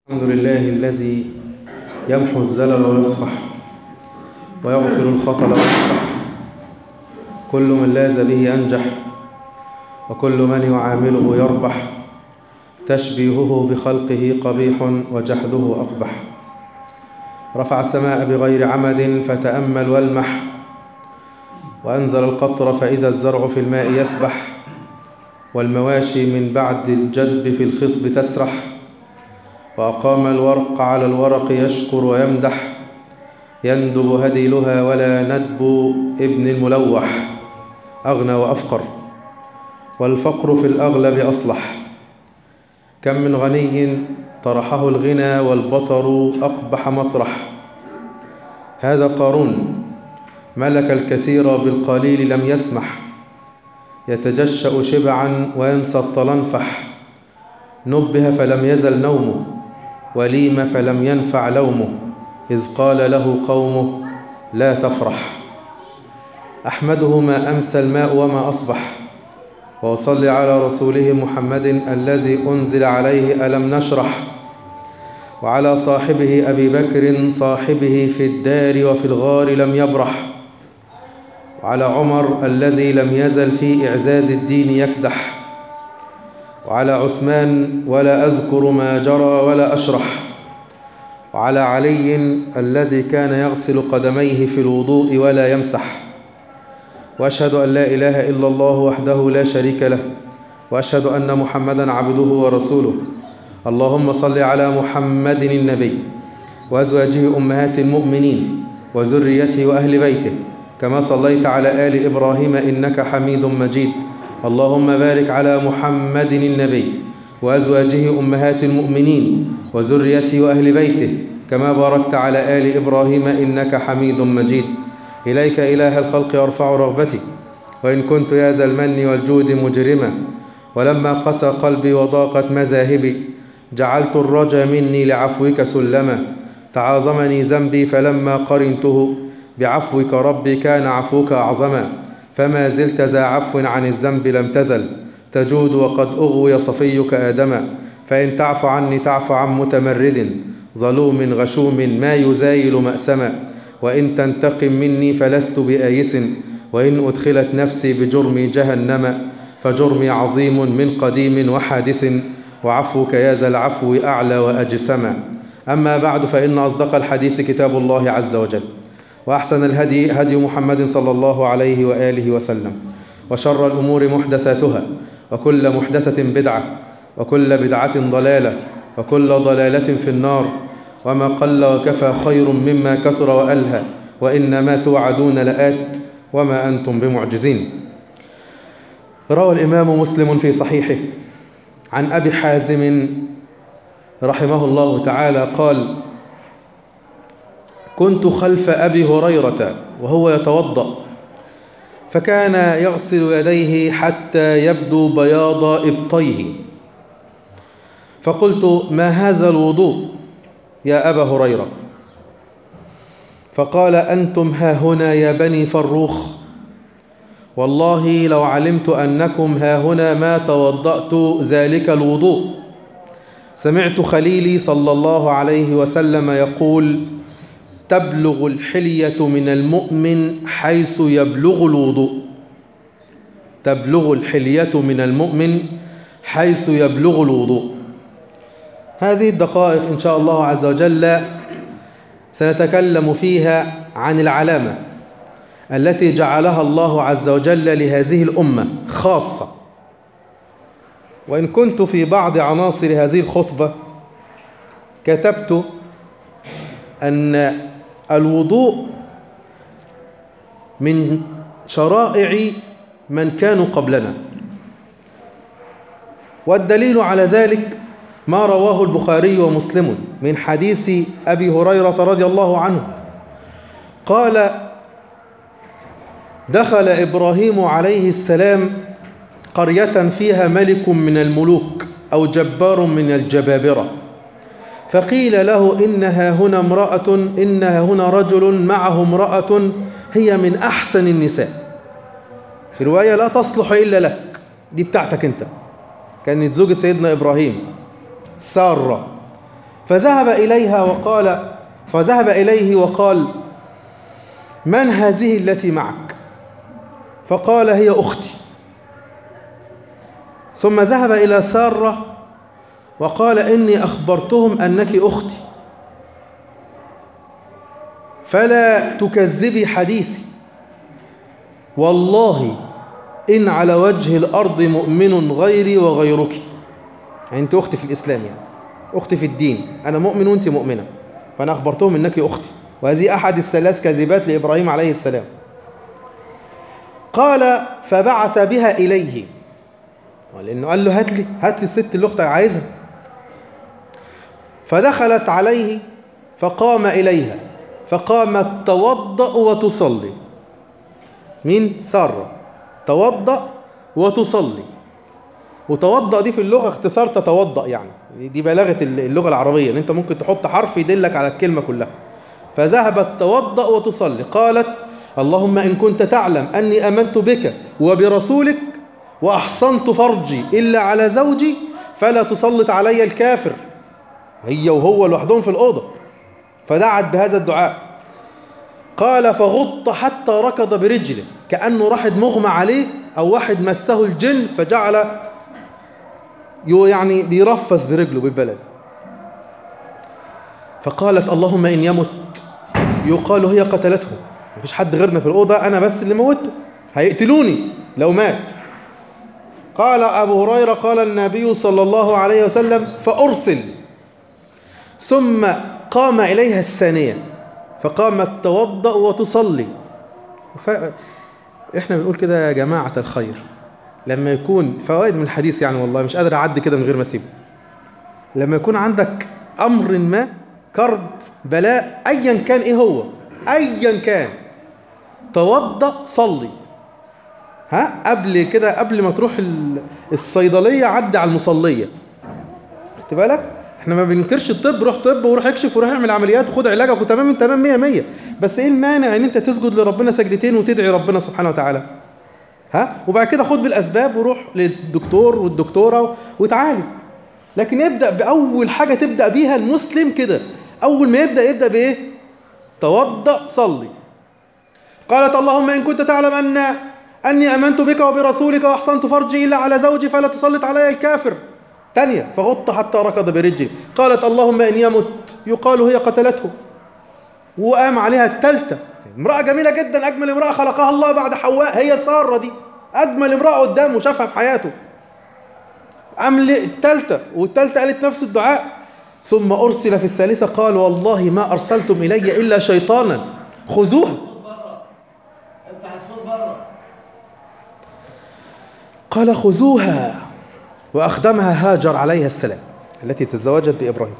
الحمد لله الذي يمحو الزلل ويصفح ويغفر الخطل ويصفح كل من لاز به أنجح وكل من يعامله يربح تشبيهه بخلقه قبيح وجحده أقبح رفع السماء بغير عمد فتأمل والمح وأنزل القطر فإذا الزرع في الماء يسبح والمواشي من بعد الجدب في الخصب تسرح وأقام الورق على الورق يشكر ويمدح يندب هديلها ولا ندب ابن الملوح أغنى وأفقر والفقر في الأغلب أصلح كم من غني طرحه الغنى والبطر أقبح مطرح هذا قارون ملك الكثير بالقليل لم يسمح يتجشأ شبعا وينسى الطلنفح نبه فلم يزل نومه وليم فلم ينفع لومه إذ قال له قومه لا تفرح أحمده ما أمسى الماء وما أصبح وأصلي على رسوله محمد الذي أنزل عليه ألم نشرح وعلى صاحبه أبي بكر صاحبه في الدار وفي الغار لم يبرح وعلى عمر الذي لم يزل في إعزاز الدين يكدح وعلى عثمان ولا أذكر ما جرى ولا أشرح وعلى علي الذي كان يغسل قدميه في الوضوء ولا يمسح وأشهد أن لا إله إلا الله وحده لا شريك له وأشهد أن محمدا عبده ورسوله اللهم صل على محمد النبي وأزواجه أمهات المؤمنين وذريته وأهل بيته كما صليت على آل إبراهيم إنك حميد مجيد اللهم بارك على محمد النبي وأزواجه أمهات المؤمنين وذريته وأهل بيته كما باركت على آل إبراهيم إنك حميد مجيد إليك إله الخلق أرفع رغبتي وإن كنت يا ذا المن والجود مجرما ولما قسى قلبي وضاقت مذاهبي جعلت الرجا مني لعفوك سلما تعاظمني ذنبي فلما قرنته بعفوك ربي كان عفوك أعظما فما زلت ذا عفو عن الذنب لم تزل تجود وقد أغوي صفيك آدما فإن تعف عني تعف عن متمرد ظلوم غشوم ما يزايل مأسما وإن تنتقم مني فلست بآيس وإن أدخلت نفسي بجرمي جهنم فجرمي عظيم من قديم وحادث وعفوك يا ذا العفو أعلى وأجسما أما بعد فإن أصدق الحديث كتاب الله عز وجل وأحسن الهدي هدي محمد صلى الله عليه وآله وسلم وشر الأمور محدثاتها وكل محدثة بدعة وكل بدعة ضلالة وكل ضلالة في النار وما قل وكفى خير مما كثر وألهى وإنما توعدون لآت وما أنتم بمعجزين روى الإمام مسلم في صحيحه عن أبي حازم رحمه الله تعالى قال كنت خلف أبي هريرة وهو يتوضأ فكان يغسل يديه حتى يبدو بياض إبطيه فقلت ما هذا الوضوء يا أبا هريرة فقال أنتم ها هنا يا بني فروخ والله لو علمت أنكم ها هنا ما توضأت ذلك الوضوء سمعت خليلي صلى الله عليه وسلم يقول تبلغ الحلية من المؤمن حيث يبلغ الوضوء تبلغ الحلية من المؤمن حيث يبلغ الوضوء هذه الدقائق إن شاء الله عز وجل سنتكلم فيها عن العلامة التي جعلها الله عز وجل لهذه الأمة خاصة وإن كنت في بعض عناصر هذه الخطبة كتبت أن الوضوء من شرائع من كانوا قبلنا والدليل على ذلك ما رواه البخاري ومسلم من حديث أبي هريرة رضي الله عنه قال دخل إبراهيم عليه السلام قرية فيها ملك من الملوك أو جبار من الجبابرة فقيل له إنها هنا امرأة إنها هنا رجل معه امرأة هي من أحسن النساء في رواية لا تصلح إلا لك دي بتاعتك أنت كانت زوج سيدنا إبراهيم سارة فذهب إليها وقال فذهب إليه وقال من هذه التي معك فقال هي أختي ثم ذهب إلى سارة وقال إني أخبرتهم أنك أختي فلا تكذبي حديثي والله إن على وجه الأرض مؤمن غيري وغيرك يعني أنت أختي في الإسلام يعني أختي في الدين أنا مؤمن وأنت مؤمنة فأنا أخبرتهم أنك أختي وهذه أحد الثلاث كذبات لإبراهيم عليه السلام قال فبعث بها إليه لأنه قال له هات لي هات لي الست اللي أختك عايزها فدخلت عليه فقام إليها فقامت توضأ وتصلي مين سارة توضأ وتصلي وتوضأ دي في اللغة اختصار تتوضأ يعني دي بلاغة اللغة العربية ان انت ممكن تحط حرف يدلك على الكلمة كلها فذهبت توضأ وتصلي قالت اللهم إن كنت تعلم أني أمنت بك وبرسولك وأحصنت فرجي إلا على زوجي فلا تسلط علي الكافر هي وهو لوحدهم في الأوضة فدعت بهذا الدعاء قال فغط حتى ركض برجله كأنه راحد مغمى عليه أو واحد مسه الجن فجعل يعني بيرفس برجله بالبلد فقالت اللهم إن يمت يقال هي قتلته مفيش حد غيرنا في الأوضة أنا بس اللي موته هيقتلوني لو مات قال أبو هريرة قال النبي صلى الله عليه وسلم فأرسل ثم قام إليها الثانية فقامت توضأ وتصلي ف... احنا بنقول كده يا جماعة الخير لما يكون فوائد من الحديث يعني والله مش قادر أعدي كده من غير ما أسيبه لما يكون عندك أمر ما كرب بلاء أيا كان إيه هو أيا كان توضأ صلي ها قبل كده قبل ما تروح الصيدلية عدي على المصلية خدت بالك احنا ما بننكرش الطب روح طب وروح اكشف وروح اعمل عمليات وخد علاجك وتمام تمام 100 100 بس ايه المانع ان انت تسجد لربنا سجدتين وتدعي ربنا سبحانه وتعالى ها وبعد كده خد بالاسباب وروح للدكتور والدكتوره وتعالج لكن ابدا باول حاجه تبدا بيها المسلم كده اول ما يبدا يبدا بايه توضا صلي قالت اللهم ان كنت تعلم ان اني امنت بك وبرسولك واحصنت فرجي الا على زوجي فلا تسلط علي الكافر ثانية فغط حتى ركض برجله قالت اللهم إن يمت يقال هي قتلته وقام عليها الثالثة امرأة جميلة جدا أجمل امرأة خلقها الله بعد حواء هي سارة دي أجمل امرأة قدامه شافها في حياته قام الثالثة والثالثة قالت نفس الدعاء ثم أرسل في الثالثة قال والله ما أرسلتم إلي إلا شيطانا خذوها قال خذوها وأخدمها هاجر عليها السلام التي تزوجت بإبراهيم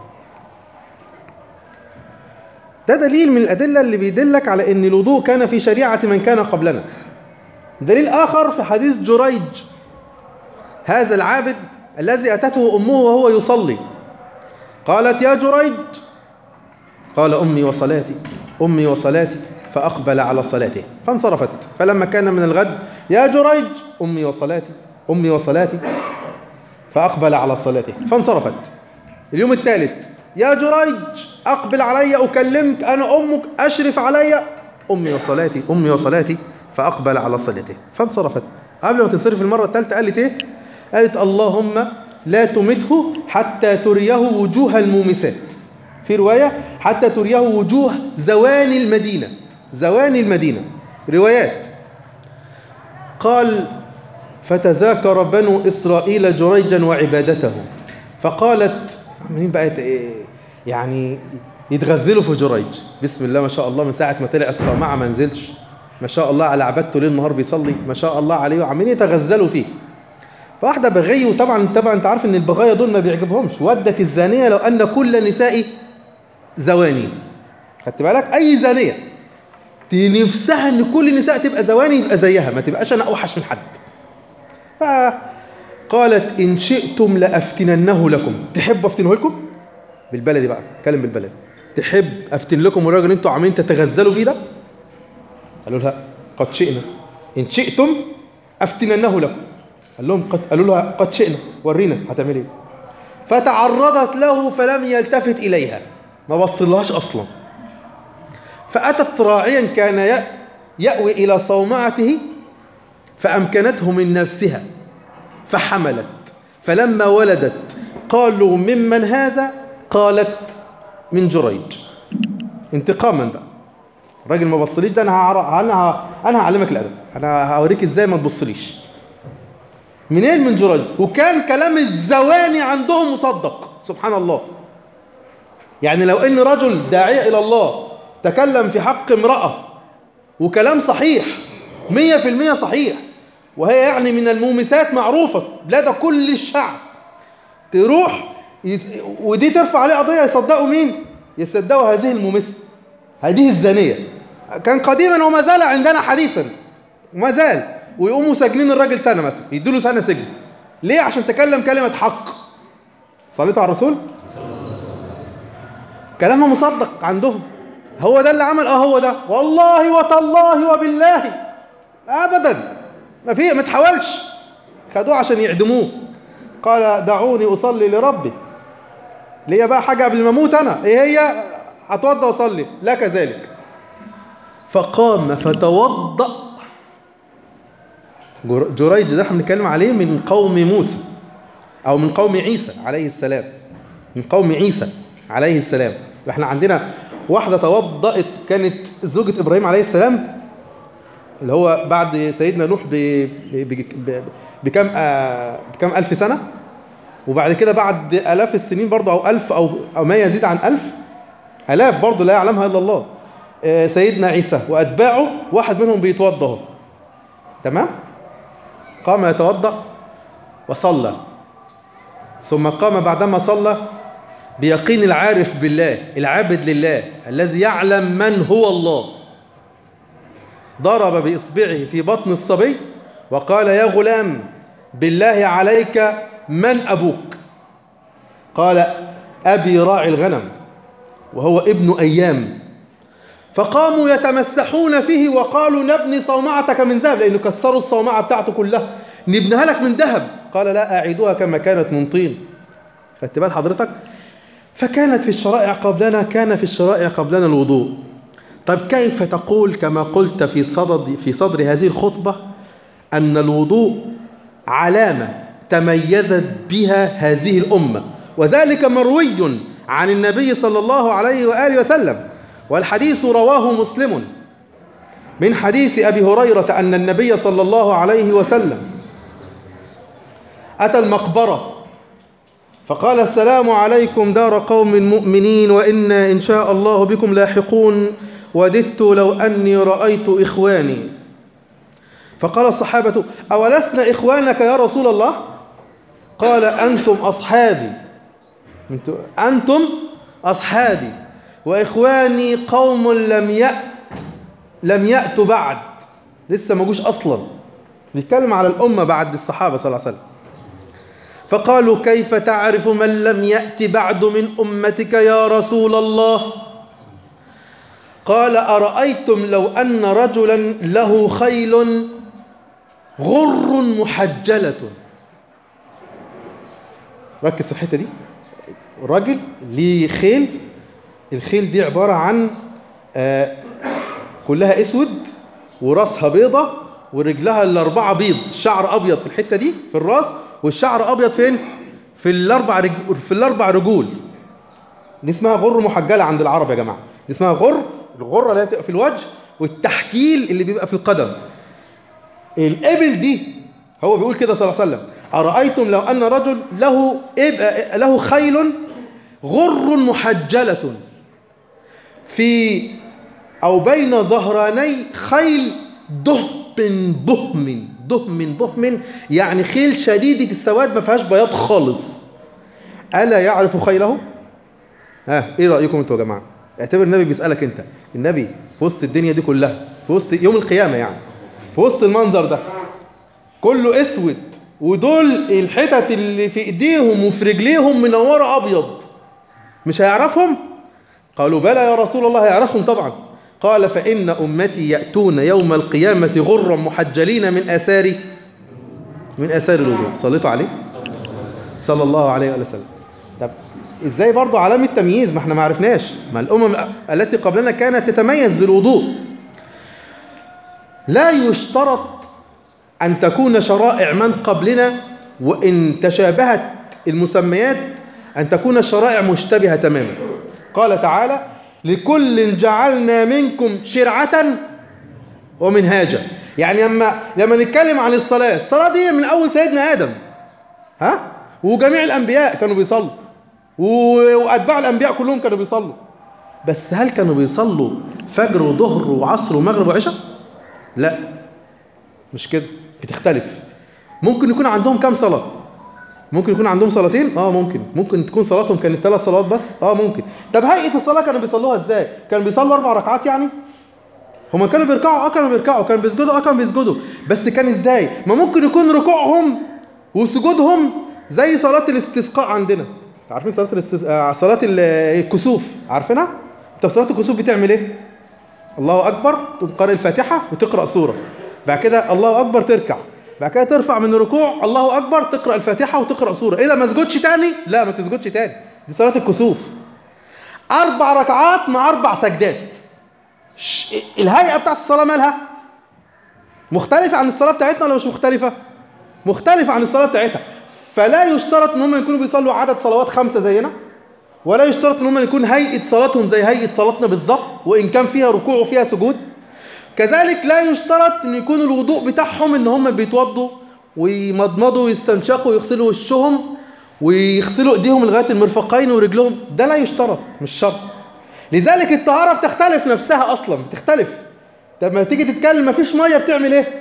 ده دليل من الأدلة اللي بيدلك على أن الوضوء كان في شريعة من كان قبلنا دليل آخر في حديث جريج هذا العابد الذي أتته أمه وهو يصلي قالت يا جريج قال أمي وصلاتي أمي وصلاتي فأقبل على صلاته فانصرفت فلما كان من الغد يا جريج أمي وصلاتي أمي وصلاتي فأقبل على صلاته فانصرفت اليوم الثالث يا جريج أقبل علي أكلمك أنا أمك أشرف علي أمي وصلاتي أمي وصلاتي فأقبل على صلاته فانصرفت قبل ما تنصرف المرة الثالثة قالت إيه؟ قالت اللهم لا تمته حتى تريه وجوه المومسات في رواية حتى تريه وجوه زواني المدينة زواني المدينة روايات قال فتذاكر بنو إسرائيل جريجا وعبادته فقالت عمالين بقى إيه يعني يتغزلوا في جريج بسم الله ما شاء الله من ساعة ما طلع الصومعة ما نزلش ما شاء الله على عبادته ليل نهار بيصلي ما شاء الله عليه وعمالين يتغزلوا فيه فواحدة بغي وطبعا طبعا انت عارف ان البغايا دول ما بيعجبهمش ودت الزانية لو ان كل نساء زواني خدت بالك اي زانية نفسها ان كل النساء تبقى زواني يبقى زيها ما تبقاش انا اوحش من حد فقالت إن شئتم لأفتننه لكم تحب أفتنه لكم بالبلدي بقى اتكلم بالبلدي تحب أفتن لكم الراجل انتوا عاملين تتغزلوا فيه ده قالوا لها قد شئنا إن شئتم أفتننه لكم قال لهم قد قالوا لها قد شئنا ورينا هتعمل ايه فتعرضت له فلم يلتفت إليها ما بصلهاش أصلا فأتت راعيا كان يأوي إلى صومعته فأمكنته من نفسها فحملت فلما ولدت قالوا ممن هذا قالت من جريج انتقاما بقى الراجل ما بصليش ده انا هعر... انا ه... انا هعلمك الادب انا هوريك ازاي ما تبصليش منين من جريج وكان كلام الزواني عندهم مصدق سبحان الله يعني لو ان رجل داعية الى الله تكلم في حق امرأة وكلام صحيح مية في المية صحيح وهي يعني من المومسات معروفة لدى كل الشعب تروح يس... ودي ترفع عليه قضية يصدقوا مين يصدقوا هذه المومسة هذه الزانية كان قديما وما زال عندنا حديثا وما زال ويقوموا ساجنين الراجل سنة مثلا يدوا له سنة سجن ليه عشان تكلم كلمة حق صليتوا على الرسول كلامها مصدق عندهم هو ده اللي عمل اه هو ده والله وتالله وبالله ابدا ما في ما تحاولش خدوه عشان يعدموه قال دعوني اصلي لربي ليا بقى حاجه قبل ما اموت انا ايه هي هتوضى واصلي لا كذلك فقام فتوضأ جريج ده احنا بنتكلم عليه من قوم موسى او من قوم عيسى عليه السلام من قوم عيسى عليه السلام احنا عندنا واحدة توضأت كانت زوجة إبراهيم عليه السلام اللي هو بعد سيدنا نوح بكم آه بكم ألف سنة وبعد كده بعد آلاف السنين برضه أو ألف أو, أو ما يزيد عن ألف آلاف برضه لا يعلمها إلا الله آه سيدنا عيسى وأتباعه واحد منهم بيتوضأ تمام قام يتوضأ وصلى ثم قام بعدما صلى بيقين العارف بالله العابد لله الذي يعلم من هو الله ضرب بإصبعه في بطن الصبي وقال يا غلام بالله عليك من أبوك قال أبي راعي الغنم وهو ابن أيام فقاموا يتمسحون فيه وقالوا نبني صومعتك من ذهب لأنه كسروا الصومعة بتاعته كلها نبنيها لك من ذهب قال لا أعيدوها كما كانت من طين خدت بال حضرتك فكانت في الشرائع قبلنا كان في الشرائع قبلنا الوضوء طيب كيف تقول كما قلت في صدد في صدر هذه الخطبة أن الوضوء علامة تميزت بها هذه الأمة وذلك مروي عن النبي صلى الله عليه وآله وسلم والحديث رواه مسلم من حديث أبي هريرة أن النبي صلى الله عليه وسلم أتى المقبرة فقال السلام عليكم دار قوم مؤمنين وإنا إن شاء الله بكم لاحقون وددت لو أني رأيت إخواني فقال الصحابة أولسنا إخوانك يا رسول الله قال أنتم أصحابي أنتم أصحابي وإخواني قوم لم يأت لم يأتوا بعد لسه ما جوش أصلا بيتكلم على الأمة بعد الصحابة صلى الله عليه وسلم فقالوا كيف تعرف من لم يأت بعد من أمتك يا رسول الله قال أرأيتم لو أن رجلا له خيل غر محجلة ركز في الحتة دي راجل ليه خيل الخيل دي عبارة عن آه كلها اسود وراسها بيضة ورجلها الأربعة بيض شعر أبيض في الحتة دي في الراس والشعر أبيض فين؟ في الأربع رج... في الأربع رجول دي اسمها غر محجلة عند العرب يا جماعة دي اسمها غر الغرة اللي بتبقى في الوجه والتحكيل اللي بيبقى في القدم الإبل دي هو بيقول كده صلى الله عليه وسلم أرأيتم لو أن رجل له إب... له خيل غر محجلة في أو بين ظهراني خيل دهب بهم دهم بهم يعني خيل شديدة السواد ما فيهاش بياض خالص ألا يعرف خيله؟ ها إيه رأيكم أنتوا يا جماعة؟ اعتبر النبي بيسألك أنت النبي في وسط الدنيا دي كلها في وسط يوم القيامة يعني في وسط المنظر ده كله اسود ودول الحتت اللي في ايديهم وفي رجليهم منوره ابيض مش هيعرفهم قالوا بلى يا رسول الله يعرفهم طبعا قال فإن أمتي يأتون يوم القيامة غرا محجلين من آثار من آثار الوضوء صليتوا عليه صلى الله عليه وسلم طب ازاي برضو علامة تمييز ما احنا ما عرفناش ما الأمم التي قبلنا كانت تتميز بالوضوء لا يشترط أن تكون شرائع من قبلنا وإن تشابهت المسميات أن تكون الشرائع مشتبهة تماما قال تعالى لكل جعلنا منكم شرعة ومنهاجا يعني لما لما نتكلم عن الصلاة الصلاة دي من أول سيدنا آدم ها وجميع الأنبياء كانوا بيصلوا و- وأتباع الأنبياء كلهم كانوا بيصلوا بس هل كانوا بيصلوا فجر وظهر وعصر ومغرب وعشاء؟ لا مش كده بتختلف ممكن يكون عندهم كام صلاة ممكن يكون عندهم صلاتين اه ممكن ممكن تكون صلاتهم كانت ثلاث صلوات بس اه ممكن طب هيئة الصلاة كانوا بيصلوها ازاي كانوا بيصلوا اربع ركعات يعني هما كانوا بيركعوا اه كانوا بيركعوا كانوا بيسجدوا اه كانوا بيسجدوا بس كان ازاي ما ممكن يكون ركوعهم وسجودهم زي صلاة الاستسقاء عندنا عارفين صلاة الاستس... آه صلاة ال- الكسوف عارفينها انت في صلاة الكسوف بتعمل ايه الله اكبر تقوم قارئ الفاتحه وتقرا سوره بعد كده الله اكبر تركع بعد كده ترفع من الركوع الله اكبر تقرا الفاتحه وتقرا سوره ايه ده ما اسجدش تاني لا ما تسجدش تاني دي صلاه الكسوف اربع ركعات مع اربع سجدات ش- الهيئه بتاعت الصلاه مالها مختلفه عن الصلاه بتاعتنا ولا مش مختلفه مختلفه عن الصلاه بتاعتها فلا يشترط ان هم يكونوا بيصلوا عدد صلوات خمسه زينا ولا يشترط ان هم يكون هيئه صلاتهم زي هيئه صلاتنا بالظبط وان كان فيها ركوع وفيها سجود كذلك لا يشترط ان يكون الوضوء بتاعهم ان هم بيتوضوا ويمضمضوا ويستنشقوا ويغسلوا وشهم ويغسلوا ايديهم لغايه المرفقين ورجلهم ده لا يشترط مش شرط لذلك الطهاره بتختلف نفسها اصلا بتختلف طب ما تيجي تتكلم مفيش ميه بتعمل ايه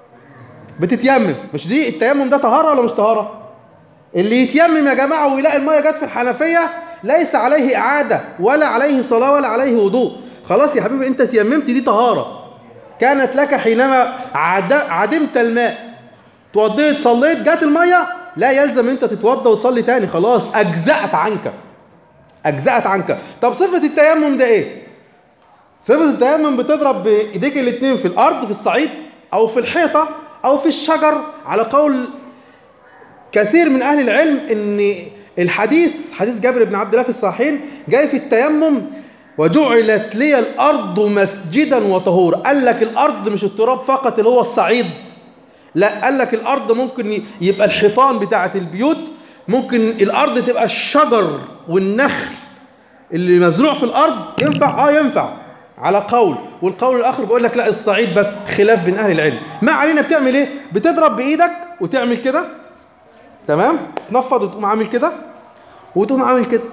بتتيمم مش دي التيمم ده طهاره ولا مش طهاره اللي يتيمم يا جماعة ويلاقي المية جت في الحنفية ليس عليه إعادة ولا عليه صلاة ولا عليه وضوء خلاص يا حبيبي أنت تيممت دي طهارة كانت لك حينما عد... عدمت الماء توضيت صليت جت المية لا يلزم أنت تتوضى وتصلي تاني خلاص أجزأت عنك أجزأت عنك طب صفة التيمم ده إيه؟ صفة التيمم بتضرب بإيديك الاتنين في الأرض في الصعيد أو في الحيطة أو في الشجر على قول كثير من أهل العلم إن الحديث حديث جابر بن عبد الله في الصحيحين جاي في التيمم وجعلت لي الأرض مسجدا وطهورا قال لك الأرض مش التراب فقط اللي هو الصعيد لا قال لك الأرض ممكن يبقى الحيطان بتاعة البيوت ممكن الأرض تبقى الشجر والنخل اللي مزروع في الأرض ينفع اه ينفع على قول والقول الآخر بيقول لك لا الصعيد بس خلاف بين أهل العلم ما علينا بتعمل إيه بتضرب بإيدك وتعمل كده تمام تنفض وتقوم عامل كده وتقوم عامل كده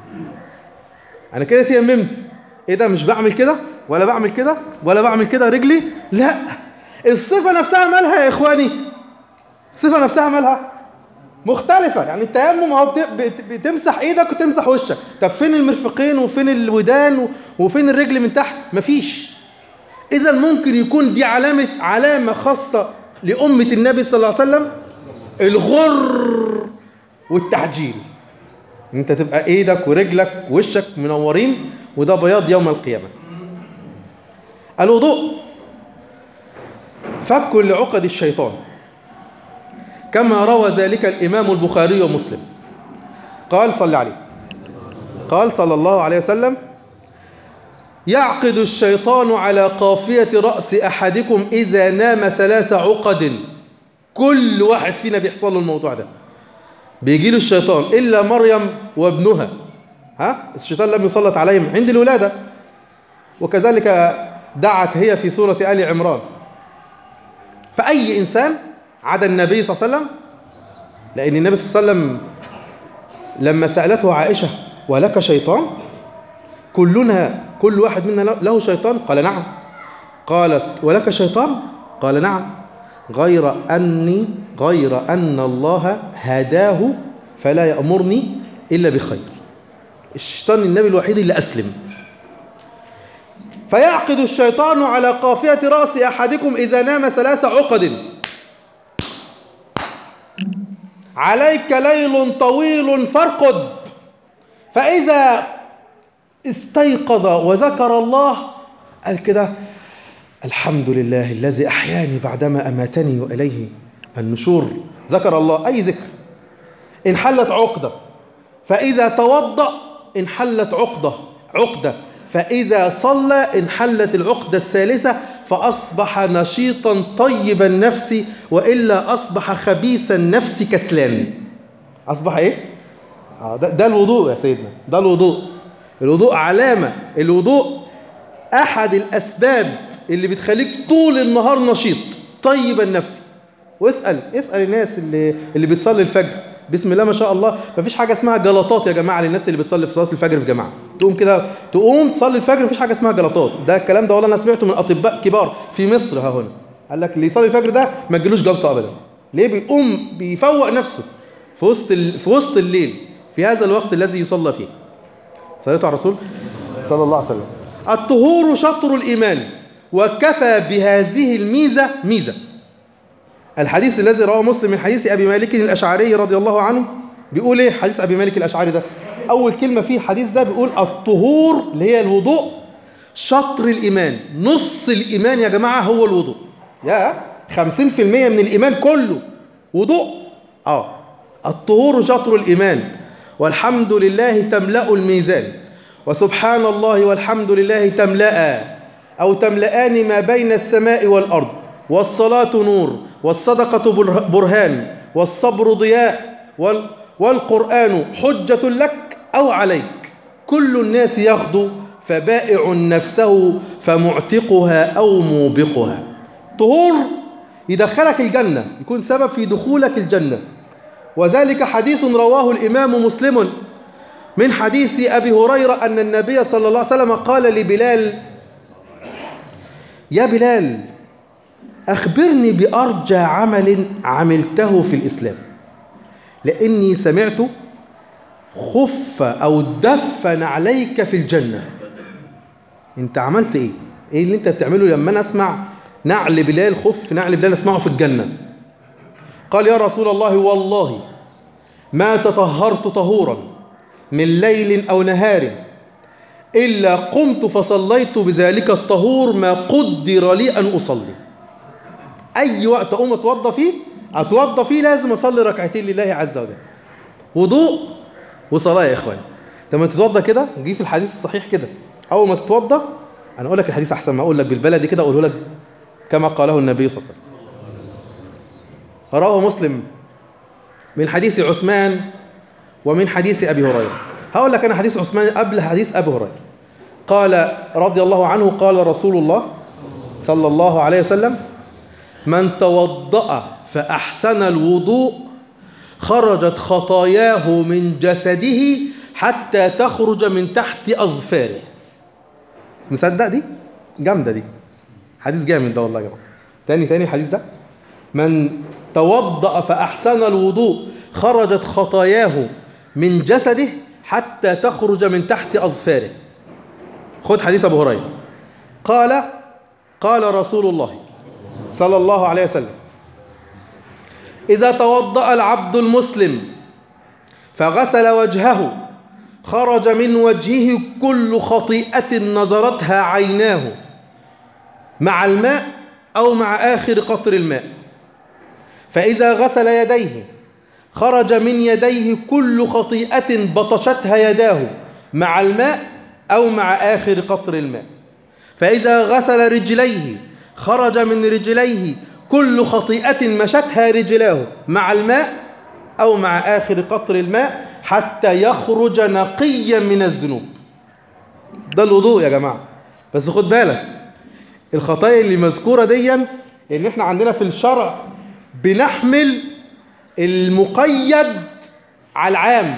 انا كده تيممت ايه ده مش بعمل كده ولا بعمل كده ولا بعمل كده رجلي لا الصفه نفسها مالها يا اخواني الصفه نفسها مالها مختلفه يعني التيمم هو بت- بت- بتمسح ايدك وتمسح وشك طب فين المرفقين وفين الودان و- وفين الرجل من تحت مفيش اذا ممكن يكون دي علامه علامه خاصه لامه النبي صلى الله عليه وسلم الغر والتحجيل ان انت تبقى ايدك ورجلك ووشك منورين وده بياض يوم القيامه الوضوء فك لعقد الشيطان كما روى ذلك الامام البخاري ومسلم قال صلى عليه قال صلى الله عليه وسلم يعقد الشيطان على قافية رأس أحدكم إذا نام ثلاث عقد كل واحد فينا بيحصل له الموضوع ده بيجي له الشيطان إلا مريم وابنها ها الشيطان لم يسلط عليهم عند الولادة وكذلك دعت هي في سورة آل عمران فأي إنسان عدا النبي صلى الله عليه وسلم لأن النبي صلى الله عليه وسلم لما سألته عائشة ولك شيطان كلنا كل واحد منا له شيطان قال نعم قالت ولك شيطان قال نعم غير أني غير أن الله هداه فلا يأمرني إلا بخير الشيطان النبي الوحيد اللي أسلم فيعقد الشيطان على قافية رأس أحدكم إذا نام ثلاث عقد عليك ليل طويل فارقد فإذا استيقظ وذكر الله قال كده الحمد لله الذي أحياني بعدما أماتني وإليه النشور ذكر الله أي ذكر انحلت عقدة فإذا توضأ انحلت عقدة عقدة فإذا صلى انحلت العقدة الثالثة فأصبح نشيطا طيب النفس وإلا أصبح خبيث النفس كسلان أصبح إيه؟ آه ده, ده الوضوء يا سيدنا ده الوضوء الوضوء علامة الوضوء أحد الأسباب اللي بتخليك طول النهار نشيط طيب النفس واسأل اسأل الناس اللي اللي بتصلي الفجر بسم الله ما شاء الله مفيش حاجة اسمها جلطات يا جماعة للناس اللي بتصلي في صلاة الفجر في جماعة تقوم كده تقوم تصلي الفجر مفيش حاجة اسمها جلطات ده الكلام ده والله أنا سمعته من أطباء كبار في مصر ها هنا قال لك اللي يصلي الفجر ده ما تجيلوش جلطة أبدا ليه بيقوم بيفوق نفسه في وسط ال... في وسط الليل في هذا الوقت الذي يصلى فيه صليت على الرسول صلى الله عليه وسلم الطهور شطر الإيمان وكفى بهذه الميزة ميزة الحديث الذي رواه مسلم من حديث أبي مالك الأشعري رضي الله عنه بيقول إيه حديث أبي مالك الأشعري ده أول كلمة فيه الحديث ده بيقول الطهور اللي هي الوضوء شطر الإيمان نص الإيمان يا جماعة هو الوضوء يا خمسين في المية من الإيمان كله وضوء آه الطهور شطر الإيمان والحمد لله تملأ الميزان وسبحان الله والحمد لله تملأ أو تملأان ما بين السماء والأرض والصلاة نور والصدقة برهان والصبر ضياء والقرآن حجة لك أو عليك كل الناس يغدو فبائع نفسه فمعتقها أو موبقها طهور يدخلك الجنة يكون سبب في دخولك الجنة وذلك حديث رواه الإمام مسلم من حديث أبي هريرة أن النبي صلى الله عليه وسلم قال لبلال يا بلال أخبرني بأرجى عمل عملته في الإسلام لأني سمعت خف أو دفن عليك في الجنة أنت عملت إيه؟ إيه اللي أنت بتعمله لما أنا أسمع نعل بلال خف نعل بلال أسمعه في الجنة قال يا رسول الله والله ما تطهرت طهورا من ليل أو نهار إلا قمت فصليت بذلك الطهور ما قدر لي أن أصلي أي وقت أقوم أتوضى فيه أتوضى فيه لازم أصلي ركعتين لله عز وجل وضوء وصلاة يا إخوان لما تتوضى كده نجي في الحديث الصحيح كده أول ما تتوضى أنا أقول لك الحديث أحسن ما أقول لك بالبلدي كده أقوله لك كما قاله النبي صلى الله عليه وسلم رواه مسلم من حديث عثمان ومن حديث أبي هريرة هقول لك أنا حديث عثمان قبل حديث أبي هريرة قال رضي الله عنه قال رسول الله صلى الله عليه وسلم من توضأ فأحسن الوضوء خرجت خطاياه من جسده حتى تخرج من تحت أظفاره مصدق دي؟ جامدة دي حديث جامد ده والله يا جماعة تاني تاني الحديث ده من توضأ فأحسن الوضوء خرجت خطاياه من جسده حتى تخرج من تحت أظفاره خد حديث أبو هريرة قال قال رسول الله صلى الله عليه وسلم إذا توضأ العبد المسلم فغسل وجهه خرج من وجهه كل خطيئة نظرتها عيناه مع الماء أو مع آخر قطر الماء فإذا غسل يديه خرج من يديه كل خطيئة بطشتها يداه مع الماء أو مع آخر قطر الماء فإذا غسل رجليه خرج من رجليه كل خطيئة مشتها رجلاه مع الماء أو مع آخر قطر الماء حتى يخرج نقيا من الذنوب ده الوضوء يا جماعة بس خد بالك الخطايا اللي مذكورة ديا ان احنا عندنا في الشرع بنحمل المقيد على العام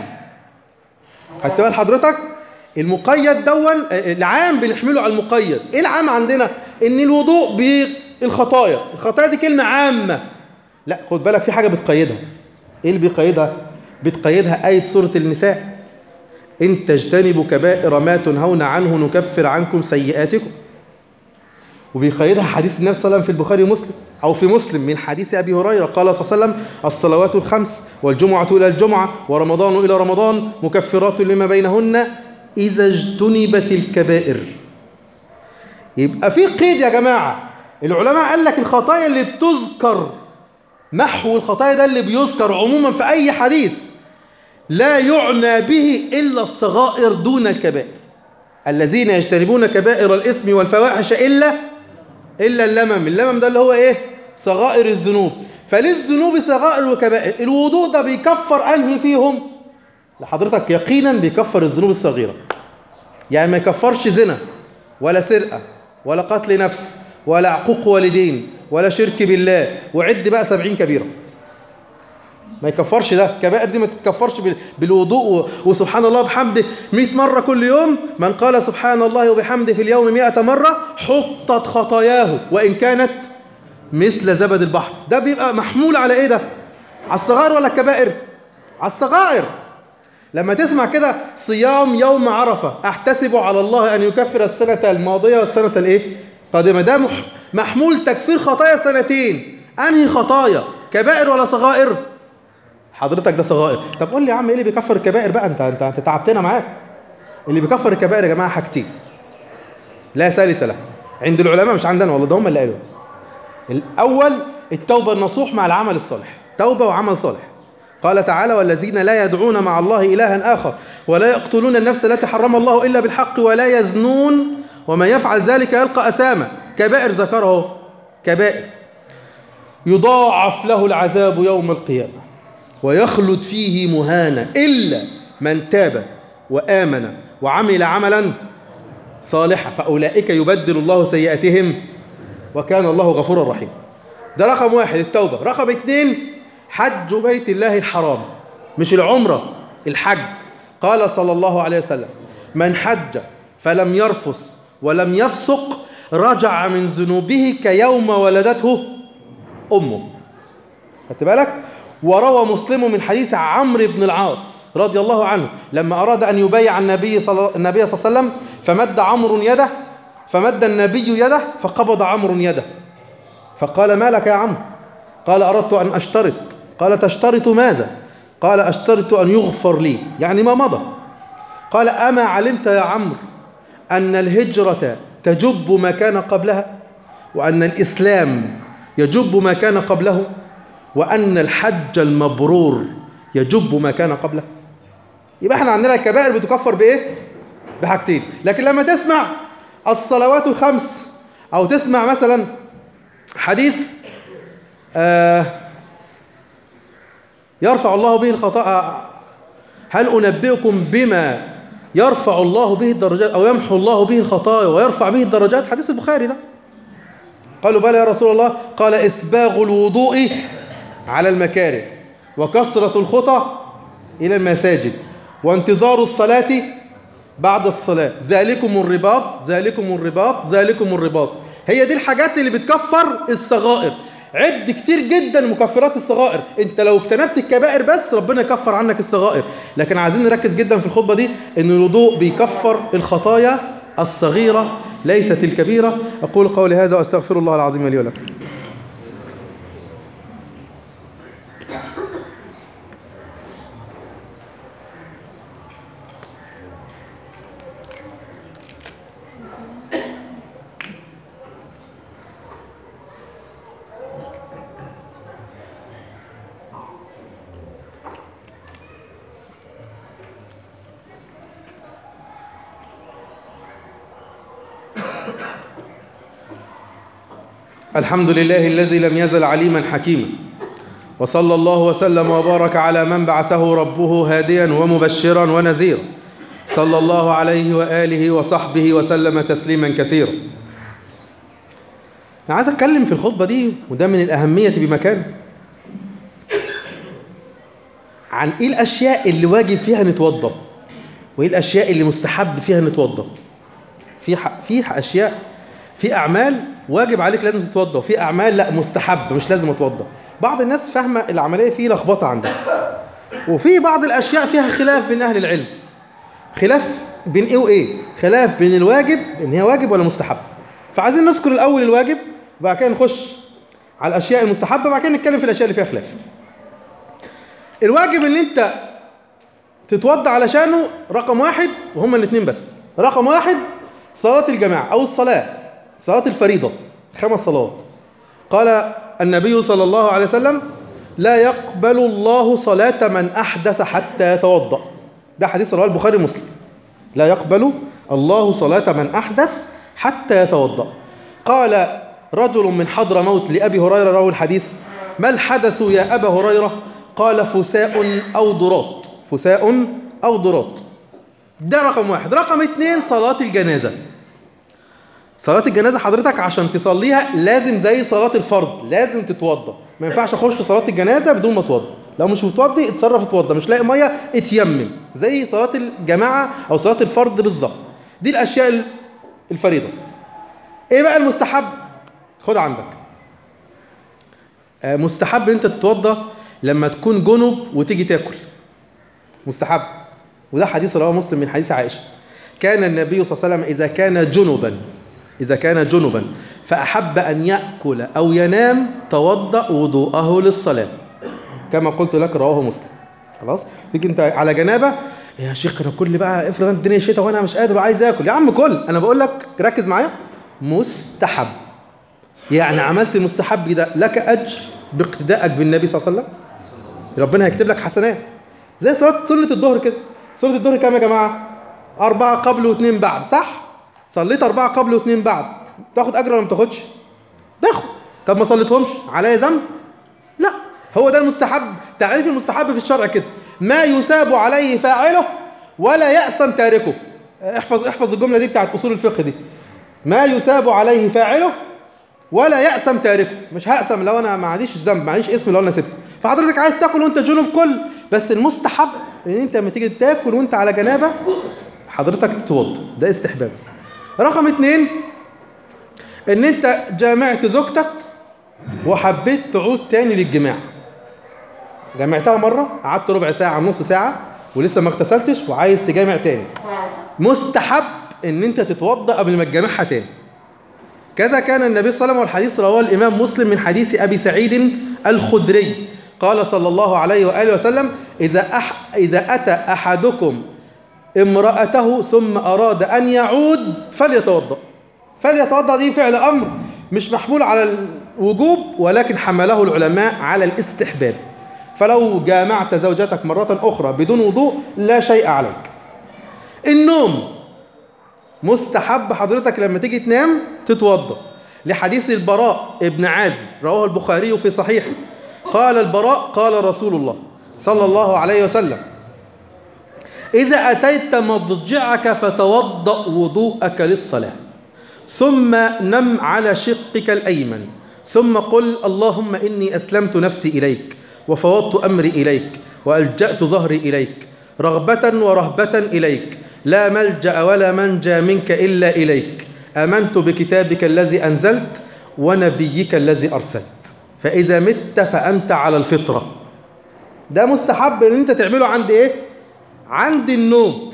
خدت بال حضرتك المقيد دون العام بنحمله على المقيد ايه العام عندنا ان الوضوء بالخطايا الخطايا دي كلمه عامه لا خد بالك في حاجه بتقيدها ايه اللي بيقيدها بتقيدها ايه سوره النساء ان تجتنبوا كبائر ما تنهون عنه نكفر عنكم سيئاتكم وبيقيدها حديث النبي صلى الله عليه وسلم في البخاري ومسلم أو في مسلم من حديث أبي هريرة قال صلى الله عليه وسلم الصلوات الخمس والجمعة إلى الجمعة ورمضان إلى رمضان مكفرات لما بينهن إذا اجتنبت الكبائر يبقى في قيد يا جماعة العلماء قال لك الخطايا اللي بتذكر محو الخطايا ده اللي بيذكر عموما في أي حديث لا يعنى به إلا الصغائر دون الكبائر الذين يجتنبون كبائر الإثم والفواحش إلا إلا اللمم اللمم ده اللي هو إيه صغائر الذنوب فللذنوب صغائر وكبائر الوضوء ده بيكفر أنهي فيهم لحضرتك يقينا بيكفر الذنوب الصغيرة يعني ما يكفرش زنا ولا سرقة ولا قتل نفس ولا عقوق والدين ولا شرك بالله وعد بقى سبعين كبيرة ما يكفرش ده كبائر دي ما تتكفرش بال- بالوضوء وسبحان الله بحمده 100 مرة كل يوم من قال سبحان الله وبحمده في اليوم 100 مرة حطت خطاياه وإن كانت مثل زبد البحر ده بيبقى محمول على ايه ده على الصغائر ولا الكبائر على الصغائر لما تسمع كده صيام يوم عرفة احتسب على الله ان يكفر السنة الماضية والسنة الايه قادمة ده مح- محمول تكفير خطايا سنتين انهي خطايا كبائر ولا صغائر حضرتك ده صغائر طب قول لي يا عم ايه اللي بيكفر الكبائر بقى انت انت انت تعبتنا معاك اللي بيكفر الكبائر يا جماعه حاجتين لا ثالث له عند العلماء مش عندنا والله ده هم اللي قالوا الأول التوبة النصوح مع العمل الصالح توبة وعمل صالح قال تعالى والذين لا يدعون مع الله إلها آخر ولا يقتلون النفس التي حرم الله إلا بالحق ولا يزنون ومن يفعل ذلك يلقى أسامة كبائر ذكره كبائر يضاعف له العذاب يوم القيامة ويخلد فيه مهانا إلا من تاب وآمن وعمل عملا صالحا فأولئك يبدل الله سيئاتهم وكان الله غفورا رحيما ده رقم واحد التوبة رقم اتنين حج بيت الله الحرام مش العمرة الحج قال صلى الله عليه وسلم من حج فلم يرفس ولم يفسق رجع من ذنوبه كيوم ولدته أمه خدت بالك وروى مسلم من حديث عمرو بن العاص رضي الله عنه لما أراد أن يبايع النبي صلى النبي صلى الله عليه وسلم فمد عمرو يده فمد النبي يده فقبض عمرو يده فقال ما لك يا عمرو قال أردت أن أشترط قال تشترط ماذا قال أشترط أن يغفر لي يعني ما مضى قال أما علمت يا عمرو أن الهجرة تجب ما كان قبلها وأن الإسلام يجب ما كان قبله وأن الحج المبرور يجب ما كان قبله يبقى احنا عندنا الكبائر بتكفر بإيه؟ بحاجتين لكن لما تسمع الصلوات الخمس أو تسمع مثلا حديث آه يرفع الله به الخطأ هل أنبئكم بما يرفع الله به الدرجات أو يمحو الله به الخطايا ويرفع به الدرجات حديث البخاري ده قالوا بلى يا رسول الله قال إسباغ الوضوء على المكاره وكثرة الخطى إلى المساجد وانتظار الصلاة بعد الصلاة ذلكم الرباط ذلكم الرباط ذلكم الرباط هي دي الحاجات اللي بتكفر الصغائر عد كتير جدا مكفرات الصغائر انت لو اجتنبت الكبائر بس ربنا يكفر عنك الصغائر لكن عايزين نركز جدا في الخطبة دي ان الوضوء بيكفر الخطايا الصغيرة ليست الكبيرة أقول قولي هذا وأستغفر الله العظيم لي ولكم الحمد لله الذي لم يزل عليما حكيما وصلى الله وسلم وبارك على من بعثه ربه هاديا ومبشرا ونذيرا صلى الله عليه وآله وصحبه وسلم تسليما كثيرا أنا عايز أتكلم في الخطبة دي وده من الأهمية بمكان عن إيه الأشياء اللي واجب فيها نتوضأ وإيه الأشياء اللي مستحب فيها نتوضأ في ح... في أشياء في أعمال واجب عليك لازم تتوضأ وفي أعمال لا مستحب مش لازم أتوضأ بعض الناس فاهمة العملية فيه لخبطة عندها وفي بعض الأشياء فيها خلاف بين أهل العلم خلاف بين إيه وإيه خلاف بين الواجب إن هي واجب ولا مستحب فعايزين نذكر الأول الواجب وبعد كده نخش على الأشياء المستحبة وبعد كده نتكلم في الأشياء اللي فيها خلاف الواجب إن أنت تتوضأ علشانه رقم واحد وهما الاثنين بس رقم واحد صلاة الجماعة أو الصلاة صلاة الفريضة خمس صلوات قال النبي صلى الله عليه وسلم لا يقبل الله صلاة من أحدث حتى يتوضأ ده حديث رواه البخاري ومسلم لا يقبل الله صلاة من أحدث حتى يتوضأ قال رجل من حضر موت لأبي هريرة روى الحديث ما الحدث يا أبا هريرة قال فساء أو ضراط فساء أو ضراط ده رقم واحد رقم اتنين صلاة الجنازة صلاة الجنازة حضرتك عشان تصليها لازم زي صلاة الفرض لازم تتوضى ما ينفعش اخش صلاة الجنازة بدون ما اتوضى لو مش متوضي اتصرف اتوضى مش لاقي ميه اتيمم زي صلاة الجماعة او صلاة الفرض بالظبط دي الاشياء الفريضة ايه بقى المستحب خد عندك آه، مستحب انت تتوضى لما تكون جنب وتيجي تاكل مستحب وده حديث رواه مسلم من حديث عائشة كان النبي صلى الله عليه وسلم إذا كان جنبا إذا كان جنبا فأحب أن يأكل أو ينام توضأ وضوءه للصلاة كما قلت لك رواه مسلم خلاص تيجي انت على جنابه يا شيخ انا كل بقى افرض أنا الدنيا شتاء وانا مش قادر وعايز اكل يا عم كل انا بقول لك ركز معايا مستحب يعني عملت المستحب ده لك اجر باقتدائك بالنبي صلى الله عليه وسلم ربنا هيكتب لك حسنات زي صلاه سنه الظهر كده سنه الظهر كام يا جماعه أربعة قبل واثنين بعد صح صليت أربعة قبل واثنين بعد تاخد أجر ولا ما تاخدش تاخد طب ما صليتهمش عليا ذنب لا هو ده المستحب تعريف المستحب في الشرع كده ما يثاب عليه فاعله ولا يأسم تاركه احفظ احفظ الجملة دي بتاعت أصول الفقه دي ما يثاب عليه فاعله ولا يأسم تاركه مش هأسم لو أنا ما عنديش ذنب ما عنديش اسم لو أنا سبته فحضرتك عايز تاكل وأنت جنوب كل بس المستحب إن أنت لما تيجي تاكل وأنت على جنابة حضرتك تتوضى ده استحباب رقم اتنين ان انت جامعت زوجتك وحبيت تعود تاني للجماع جامعتها مرة قعدت ربع ساعة نص ساعة ولسه ما اغتسلتش وعايز تجامع تاني مستحب ان انت تتوضا قبل ما تجامعها تاني كذا كان النبي صلى الله عليه وسلم والحديث رواه الامام مسلم من حديث ابي سعيد الخدري قال صلى الله عليه واله وسلم اذا أح اذا اتى احدكم امرأته ثم أراد أن يعود فليتوضأ فليتوضأ دي فعل أمر مش محمول على الوجوب ولكن حمله العلماء على الاستحباب فلو جامعت زوجتك مرة أخرى بدون وضوء لا شيء عليك النوم مستحب حضرتك لما تيجي تنام تتوضأ لحديث البراء ابن عازب رواه البخاري في صحيحه قال البراء قال رسول الله صلى الله عليه وسلم إذا أتيت مضجعك فتوضأ وضوءك للصلاة ثم نم على شقك الأيمن ثم قل اللهم إني أسلمت نفسي إليك وفوضت أمري إليك وألجأت ظهري إليك رغبة ورهبة إليك لا ملجأ ولا منجى منك إلا إليك آمنت بكتابك الذي أنزلت ونبيك الذي أرسلت فإذا مت فأنت على الفطرة ده مستحب إن أنت تعمله عند إيه؟ عند النوم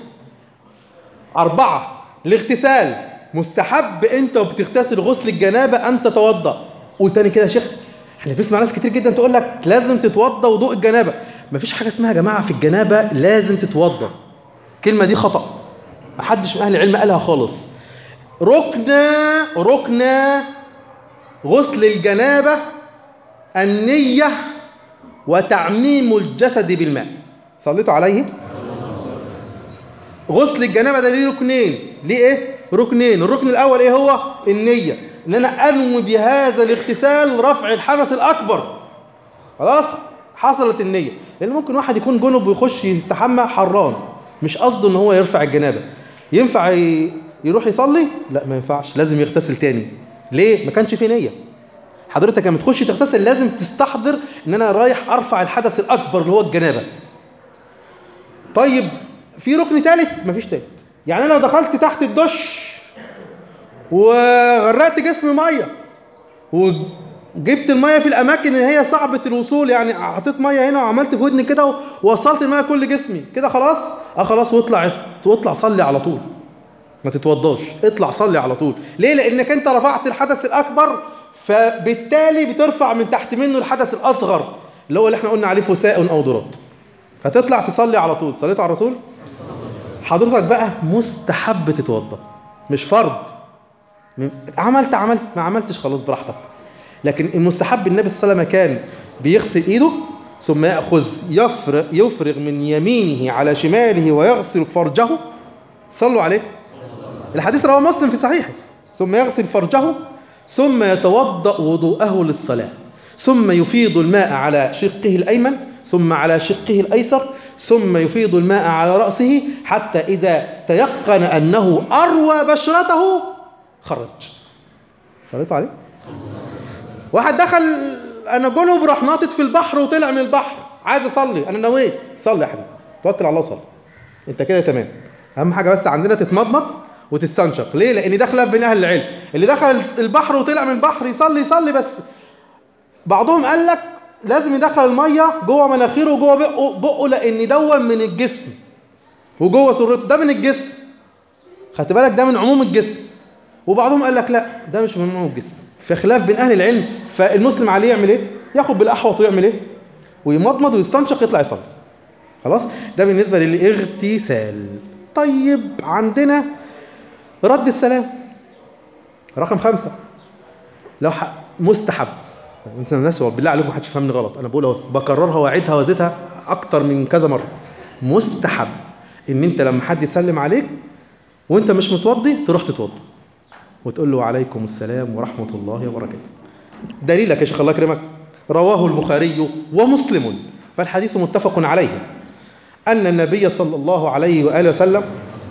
أربعة الاغتسال مستحب أنت وبتغتسل غسل الجنابة أن تتوضأ قول تاني كده يا شيخ احنا بنسمع ناس كتير جدا تقول لك لازم تتوضأ وضوء الجنابة مفيش حاجة اسمها يا جماعة في الجنابة لازم تتوضأ الكلمة دي خطأ محدش من أهل العلم قالها خالص ركن ركن غسل الجنابة النية وتعميم الجسد بالماء صليتوا عليه غسل الجنابه ده ليه ركنين ليه ايه ركنين الركن الاول ايه هو النيه ان انا انوي بهذا الاغتسال رفع الحدث الاكبر خلاص حصلت النيه لان ممكن واحد يكون جنب ويخش يستحمى حران مش قصده ان هو يرفع الجنابه ينفع ي- يروح يصلي لا ما ينفعش لازم يغتسل تاني ليه ما كانش في نيه حضرتك لما تخش تغتسل لازم تستحضر ان انا رايح ارفع الحدث الاكبر اللي هو الجنابه طيب في ركن ثالث مفيش ثالث يعني انا لو دخلت تحت الدش وغرقت جسمي ميه وجبت الميه في الاماكن اللي هي صعبه الوصول يعني حطيت ميه هنا وعملت في ودني كده ووصلت الميه كل جسمي كده خلاص اه خلاص واطلع واطلع صلي على طول ما تتوضاش اطلع صلي على طول ليه لانك انت رفعت الحدث الاكبر فبالتالي بترفع من تحت منه الحدث الاصغر اللي هو اللي احنا قلنا عليه فساء او ضرات فتطلع تصلي على طول صليت على الرسول حضرتك بقى مستحب تتوضا مش فرض م- عملت عملت ما عملتش خلاص براحتك لكن المستحب النبي صلى الله عليه وسلم كان بيغسل ايده ثم يأخذ يفرغ, يفرغ من يمينه على شماله ويغسل فرجه صلوا عليه الحديث رواه مسلم في صحيحه ثم يغسل فرجه ثم يتوضأ وضوءه للصلاة ثم يفيض الماء على شقه الأيمن ثم على شقه الأيسر ثم يفيض الماء على رأسه حتى إذا تيقن أنه أروى بشرته خرج صليتوا عليه واحد دخل أنا جنب راح ناطط في البحر وطلع من البحر عايز أصلي أنا نويت صلي يا حبيبي توكل على الله وصلي أنت كده تمام أهم حاجة بس عندنا تتمضمض وتستنشق ليه لان ده خلاف بين اهل العلم اللي دخل البحر وطلع من البحر يصلي يصلي بس بعضهم قال لك لازم يدخل الميه جوه مناخيره وجوه بقه بقه لان دون من الجسم وجوه سرته ده من الجسم خدت بالك ده من عموم الجسم وبعضهم قال لك لا ده مش من عموم الجسم في خلاف بين اهل العلم فالمسلم عليه يعمل ايه ياخد بالاحوط ويعمل ايه ويمضمض ويستنشق يطلع يصلي خلاص ده بالنسبه للاغتسال طيب عندنا رد السلام رقم خمسة لو ح... مستحب انت الناس بالله عليكم محدش يفهمني غلط انا بقول اهو بكررها واعيدها وازيدها اكتر من كذا مره مستحب ان انت لما حد يسلم عليك وانت مش متوضي تروح تتوضى وتقول له عليكم السلام ورحمه الله وبركاته دليلك يا شيخ الله يكرمك رواه البخاري ومسلم فالحديث متفق عليه ان النبي صلى الله عليه واله وسلم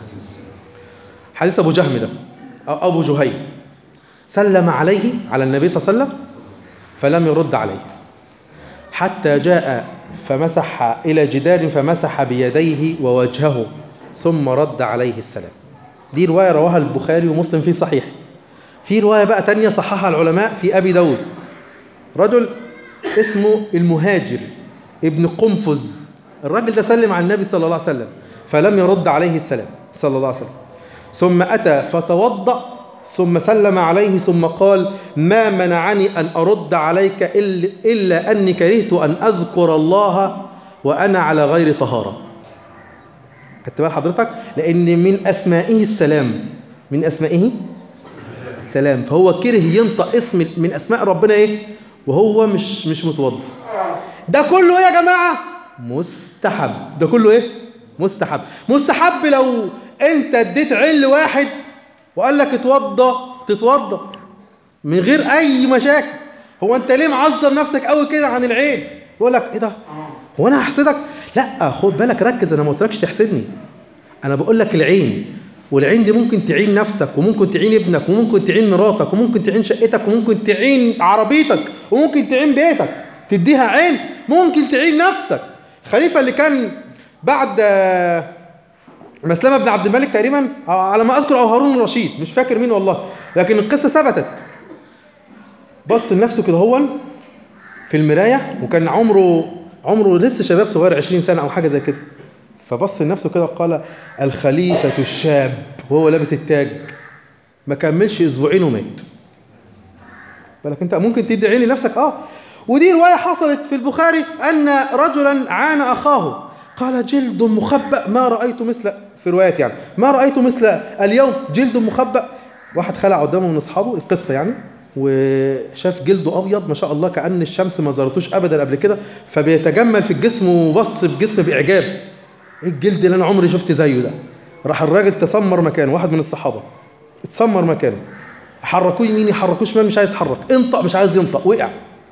حديث أبو جهم ده أو أبو جهيم سلم عليه على النبي صلى الله عليه وسلم فلم يرد عليه حتى جاء فمسح إلى جدار فمسح بيديه ووجهه ثم رد عليه السلام دي رواية رواها البخاري ومسلم في صحيح في رواية بقى تانية صححها العلماء في أبي داود رجل اسمه المهاجر ابن قنفذ الراجل ده سلم على النبي صلى الله عليه وسلم فلم يرد عليه السلام صلى الله عليه وسلم ثم أتى فتوضأ ثم سلم عليه ثم قال ما منعني أن أرد عليك إلا أني كرهت أن أذكر الله وأنا على غير طهارة خدت بال حضرتك لأن من أسمائه السلام من أسمائه السلام فهو كره ينطق اسم من أسماء ربنا إيه وهو مش مش متوضي ده كله إيه يا جماعة مستحب ده كله إيه مستحب مستحب لو انت اديت عين لواحد وقال لك اتوضى تتوضى من غير اي مشاكل هو انت ليه معظم نفسك قوي كده عن العين يقول لك ايه ده هو انا هحسدك لا خد بالك ركز انا ما قلتلكش تحسدني انا بقول لك العين والعين دي ممكن تعين نفسك وممكن تعين ابنك وممكن تعين مراتك وممكن تعين شقتك وممكن تعين عربيتك وممكن تعين بيتك تديها عين ممكن تعين نفسك خليفه اللي كان بعد مسلمة بن عبد الملك تقريبا على ما أذكر أو هارون الرشيد مش فاكر مين والله لكن القصة ثبتت بص لنفسه كده هو في المراية وكان عمره عمره لسه شباب صغير 20 سنة أو حاجة زي كده فبص لنفسه كده وقال الخليفة الشاب وهو لابس التاج ما كملش أسبوعين ومات بالك أنت ممكن تدي عين لنفسك أه ودي رواية حصلت في البخاري أن رجلا عان أخاه قال جلد مخبأ ما رأيت مثل في روايات يعني ما رأيت مثل اليوم جلد مخبأ واحد خلع قدامه من أصحابه القصة يعني وشاف جلده أبيض ما شاء الله كأن الشمس ما زارتوش أبدا قبل كده فبيتجمل في الجسم وبص بجسم بإعجاب إيه الجلد اللي أنا عمري شفت زيه ده راح الراجل تسمر مكانه واحد من الصحابة اتسمر مكانه حركوه يمين يحركوه شمال مش عايز يتحرك انطق مش عايز ينطق وقع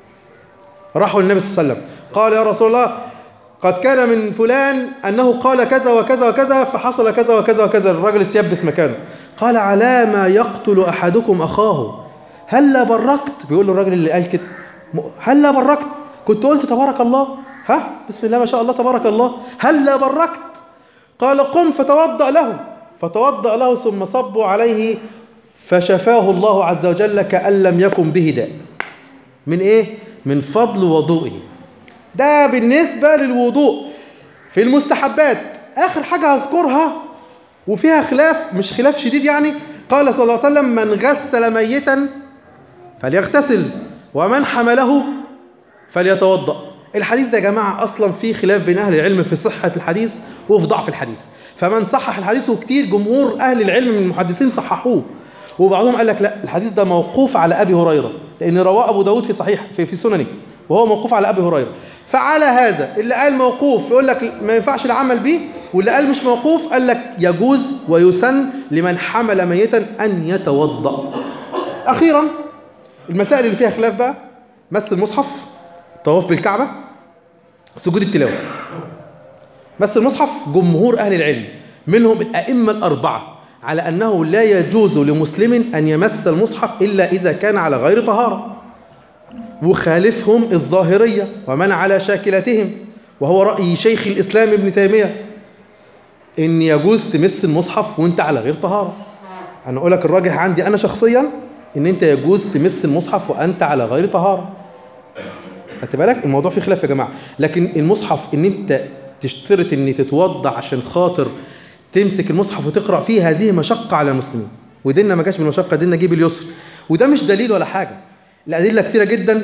راحوا للنبي صلى الله عليه وسلم قال يا رسول الله قد كان من فلان أنه قال كذا وكذا وكذا فحصل كذا وكذا وكذا الرجل اتيبس مكانه قال على ما يقتل أحدكم أخاه هلا بركت بيقول له الراجل اللي قال كده هلا بركت كنت قلت تبارك الله ها بسم الله ما شاء الله تبارك الله هلا بركت قال قم فتوضأ له فتوضأ له ثم صبوا عليه فشفاه الله عز وجل كأن لم يكن به داء من ايه من فضل وضوئه ده بالنسبة للوضوء في المستحبات آخر حاجة هذكرها وفيها خلاف مش خلاف شديد يعني قال صلى الله عليه وسلم من غسل ميتا فليغتسل ومن حمله فليتوضأ الحديث ده يا جماعة أصلا فيه خلاف بين أهل العلم في صحة الحديث وفي ضعف الحديث فمن صحح الحديث وكتير جمهور أهل العلم من المحدثين صححوه وبعضهم قال لك لا الحديث ده موقوف على أبي هريرة لأن رواه أبو داود في صحيح في, في سننه وهو موقوف على أبي هريرة فعلى هذا اللي قال موقوف يقول لك ما ينفعش العمل به واللي قال مش موقوف قال لك يجوز ويسن لمن حمل ميتا أن يتوضأ أخيرا المسائل اللي فيها خلاف بقى مس المصحف طواف بالكعبة سجود التلاوة مس المصحف جمهور أهل العلم منهم الأئمة الأربعة على أنه لا يجوز لمسلم أن يمس المصحف إلا إذا كان على غير طهارة وخالفهم الظاهرية ومن على شاكلتهم وهو رأي شيخ الإسلام ابن تيمية إن يجوز تمس المصحف وأنت على غير طهارة أنا أقول لك الراجح عندي أنا شخصيا إن أنت يجوز تمس المصحف وأنت على غير طهارة خدت بالك الموضوع فيه خلاف يا جماعة لكن المصحف إن أنت تشترط إن تتوضع عشان خاطر تمسك المصحف وتقرأ فيه هذه مشقة على المسلمين وديننا ما جاش بالمشقة ديننا جيب اليسر وده مش دليل ولا حاجة الأدلة كتيرة جدا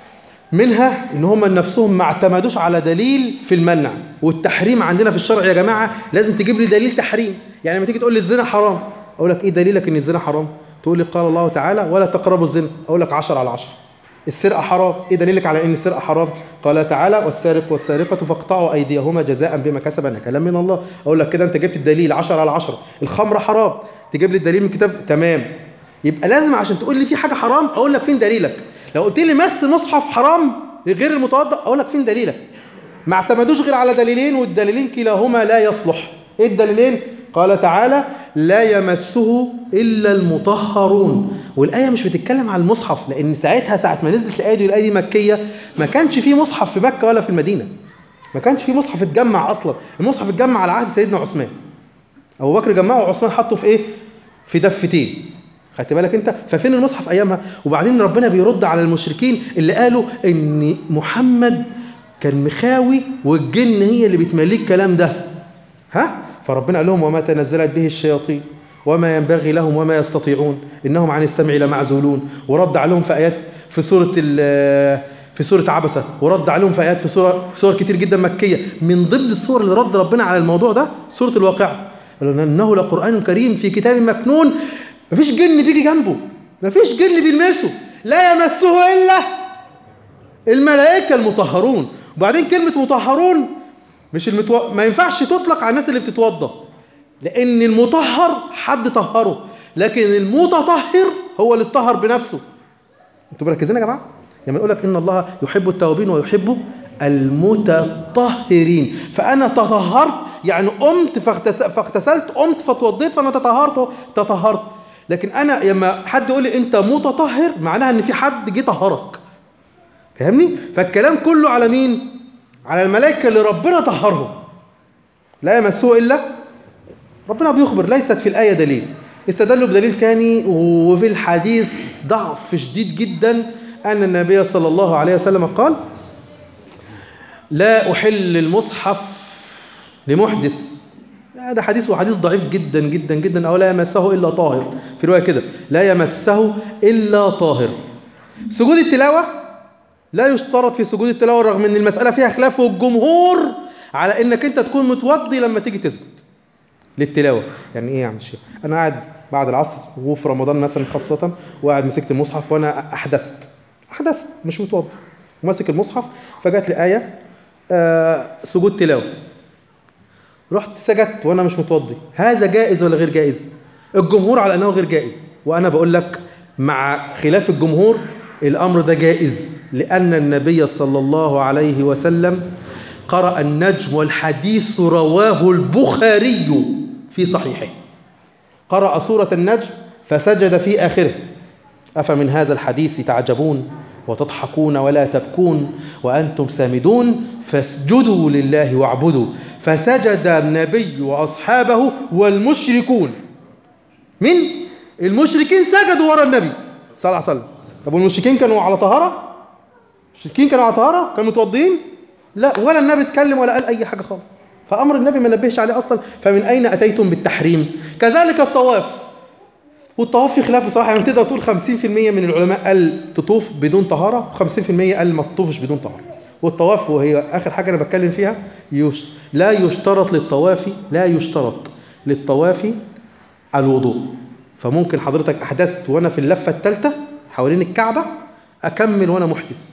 منها ان هم نفسهم ما اعتمدوش على دليل في المنع والتحريم عندنا في الشرع يا جماعه لازم تجيب لي دليل تحريم يعني لما تيجي تقول لي الزنا حرام اقول لك ايه دليلك ان الزنا حرام تقول لي قال الله تعالى ولا تقربوا الزنا اقول لك 10 على 10 السرقه حرام ايه دليلك على ان السرقه حرام قال تعالى والسارق والسارقه فاقطعوا ايديهما جزاء بما كسبا نكالا من الله اقول لك كده انت جبت الدليل 10 على 10 الخمر حرام تجيب لي الدليل من الكتاب تمام يبقى لازم عشان تقول لي في حاجه حرام اقول لك فين دليلك لو قلت لي مس مصحف حرام غير المتوضا اقول لك فين دليلك ما اعتمدوش غير على دليلين والدليلين كلاهما لا يصلح ايه الدليلين قال تعالى لا يمسه الا المطهرون والايه مش بتتكلم على المصحف لان ساعتها ساعه ما نزلت الايه دي الايه دي مكيه ما كانش في مصحف في مكه ولا في المدينه ما كانش في مصحف اتجمع اصلا المصحف اتجمع على عهد سيدنا عثمان ابو بكر جمعه وعثمان حطه في ايه في دفتين خدت بالك انت ففين المصحف ايامها وبعدين ربنا بيرد على المشركين اللي قالوا ان محمد كان مخاوي والجن هي اللي بتمليه الكلام ده ها فربنا قال لهم وما تنزلت به الشياطين وما ينبغي لهم وما يستطيعون انهم عن السمع لمعزولون ورد عليهم في ايات في سوره في سوره عبسه ورد عليهم في ايات في سوره في سور كتير جدا مكيه من ضمن السور اللي رد ربنا على الموضوع ده سوره الواقعه انه لقران كريم في كتاب مكنون مفيش جن بيجي جنبه مفيش جن بيلمسه لا يمسه الا الملائكه المطهرون وبعدين كلمه مطهرون مش المتو... ما ينفعش تطلق على الناس اللي بتتوضا لان المطهر حد طهره لكن المتطهر هو اللي اتطهر بنفسه انتوا مركزين يا جماعه لما يقول لك ان الله يحب التوابين ويحب المتطهرين فانا تطهرت يعني قمت فاغتسلت فاغتسلت قمت فتوضيت فانا تطهرت تطهرت لكن انا لما حد يقول لي انت متطهر معناها ان في حد جه طهرك فاهمني فالكلام كله على مين على الملائكه اللي ربنا طهرهم لا يمسه الا ربنا بيخبر ليست في الايه دليل استدلوا بدليل تاني وفي الحديث ضعف شديد جدا ان النبي صلى الله عليه وسلم قال لا احل المصحف لمحدث لا ده حديث وحديث ضعيف جدا جدا جدا او لا يمسه الا طاهر في روايه كده لا يمسه الا طاهر سجود التلاوه لا يشترط في سجود التلاوه رغم ان المساله فيها خلاف والجمهور على انك انت تكون متوضي لما تيجي تسجد للتلاوه يعني ايه يا عم الشيخ انا قاعد بعد العصر وفي رمضان مثلا خاصه وقاعد مسكت المصحف وانا احدثت احدثت مش متوضي وماسك المصحف فجات لي ايه آه سجود تلاوه رحت سجدت وانا مش متوضي هذا جائز ولا غير جائز الجمهور على انه غير جائز وانا بقول لك مع خلاف الجمهور الامر ده جائز لان النبي صلى الله عليه وسلم قرأ النجم والحديث رواه البخاري في صحيحه قرأ سورة النجم فسجد في آخره أفمن هذا الحديث تعجبون وتضحكون ولا تبكون وأنتم سامدون فاسجدوا لله واعبدوا فسجد النبي وأصحابه والمشركون من المشركين سجدوا ورا النبي صلى الله عليه وسلم طب والمشركين كانوا على طهارة المشركين كانوا على طهارة كانوا متوضئين لا ولا النبي اتكلم ولا قال أي حاجة خالص فأمر النبي ما نبهش عليه أصلا فمن أين أتيتم بالتحريم كذلك الطواف والطواف في خلاف بصراحة يعني تقدر تقول 50% من العلماء قال تطوف بدون طهارة و50% قال ما تطوفش بدون طهارة والطواف وهي آخر حاجة أنا بتكلم فيها يش... لا يشترط للطواف لا يشترط للطواف الوضوء فممكن حضرتك أحدثت وأنا في اللفة الثالثة حوالين الكعبة أكمل وأنا محدث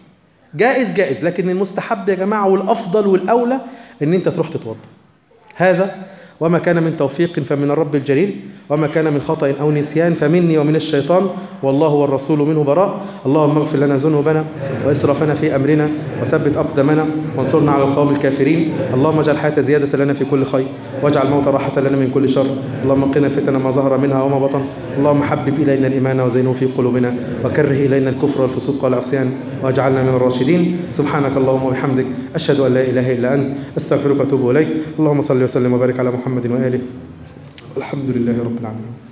جائز جائز لكن المستحب يا جماعة والأفضل والأولى إن أنت تروح تتوضأ هذا وما كان من توفيق فمن الرب الجليل وما كان من خطأ أو نسيان فمني ومن الشيطان والله والرسول منه براء اللهم اغفر لنا ذنوبنا وإسرافنا في أمرنا وثبت أقدامنا وانصرنا على القوم الكافرين اللهم اجعل الحياة زيادة لنا في كل خير واجعل الموت راحة لنا من كل شر اللهم قنا فتن ما ظهر منها وما بطن اللهم حبب إلينا الإيمان وزينه في قلوبنا وكره إلينا الكفر والفسوق والعصيان واجعلنا من الراشدين سبحانك اللهم وبحمدك أشهد أن لا إله إلا أنت أستغفرك وأتوب إليك اللهم صل وسلم وبارك على محمد وآله الحمد لله رب العالمين